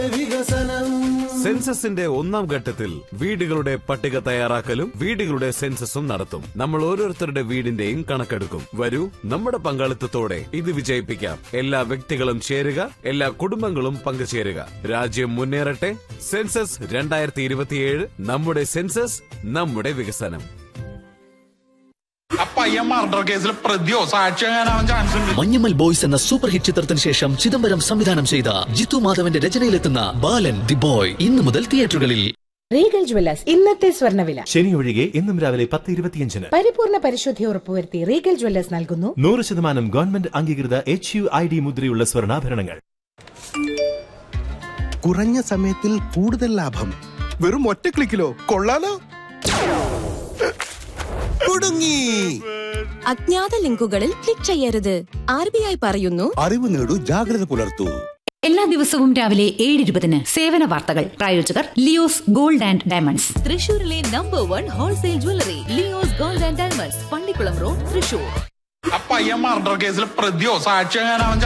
സെൻസസിന്റെ ഒന്നാം ഘട്ടത്തിൽ വീടുകളുടെ പട്ടിക തയ്യാറാക്കലും വീടുകളുടെ സെൻസസും നടത്തും നമ്മൾ ഓരോരുത്തരുടെ വീടിന്റെയും കണക്കെടുക്കും വരൂ നമ്മുടെ പങ്കാളിത്തത്തോടെ ഇത് വിജയിപ്പിക്കാം എല്ലാ വ്യക്തികളും ചേരുക എല്ലാ കുടുംബങ്ങളും പങ്കുചേരുക രാജ്യം മുന്നേറട്ടെ സെൻസസ് രണ്ടായിരത്തി ഇരുപത്തിയേഴ് നമ്മുടെ സെൻസസ് നമ്മുടെ വികസനം ആ പയ്യൻ മർഡർ കേസിൽ പ്രതിയോ സാക്ഷിയാകാനാവാൻ ചാൻസ് ഉണ്ട് മഞ്ഞമ്മൽ ബോയ്സ് എന്ന സൂപ്പർ ഹിറ്റ് ചിത്രത്തിന് ശേഷം ചിദംബരം സംവിധാനം ചെയ്ത ജിത്തു മാധവന്റെ രചനയിലെത്തുന്ന ബാലൻ ദി ബോയ് ഇന്നു മുതൽ തിയേറ്ററുകളിൽ റീഗൽ ജ്വല്ലേഴ്സ് ഇന്നത്തെ സ്വർണ്ണവില ശനി ഒഴികെ ഇന്നും രാവിലെ പത്ത് ഇരുപത്തിയഞ്ചിന് പരിപൂർണ പരിശുദ്ധി ഉറപ്പുവരുത്തി റീഗൽ ജ്വല്ലേഴ്സ് നൽകുന്നു നൂറ് ശതമാനം ഗവൺമെന്റ് അംഗീകൃത എച്ച് യു ഐ ഡി മുദ്രയുള്ള സ്വർണ്ണാഭരണങ്ങൾ കുറഞ്ഞ സമയത്തിൽ കൂടുതൽ ലാഭം വെറും ഒറ്റ ക്ലിക്കിലോ കൊള്ളാലോ കുടുങ്ങി അജ്ഞാത ലിങ്കുകളിൽ ക്ലിക്ക് ചെയ്യരുത് ആർ ബി ഐ പറയുന്നു അറിവ് നേടൂ ജാഗ്രത പുലർത്തൂ എല്ലാ ദിവസവും രാവിലെ ഏഴ് ഇരുപതിന് സേവന വാർത്തകൾ പ്രായോജകർ ലിയോസ് ഗോൾഡ് ആൻഡ് ഡയമണ്ട്സ് തൃശൂരിലെ number one wholesale jewellery Leo's gold and diamonds Pallikulam road Thrissur ആ പയ്യൻ മർഡർ കേസിൽ പ്രതിയോ സാക്ഷിയാകാനാവാൻ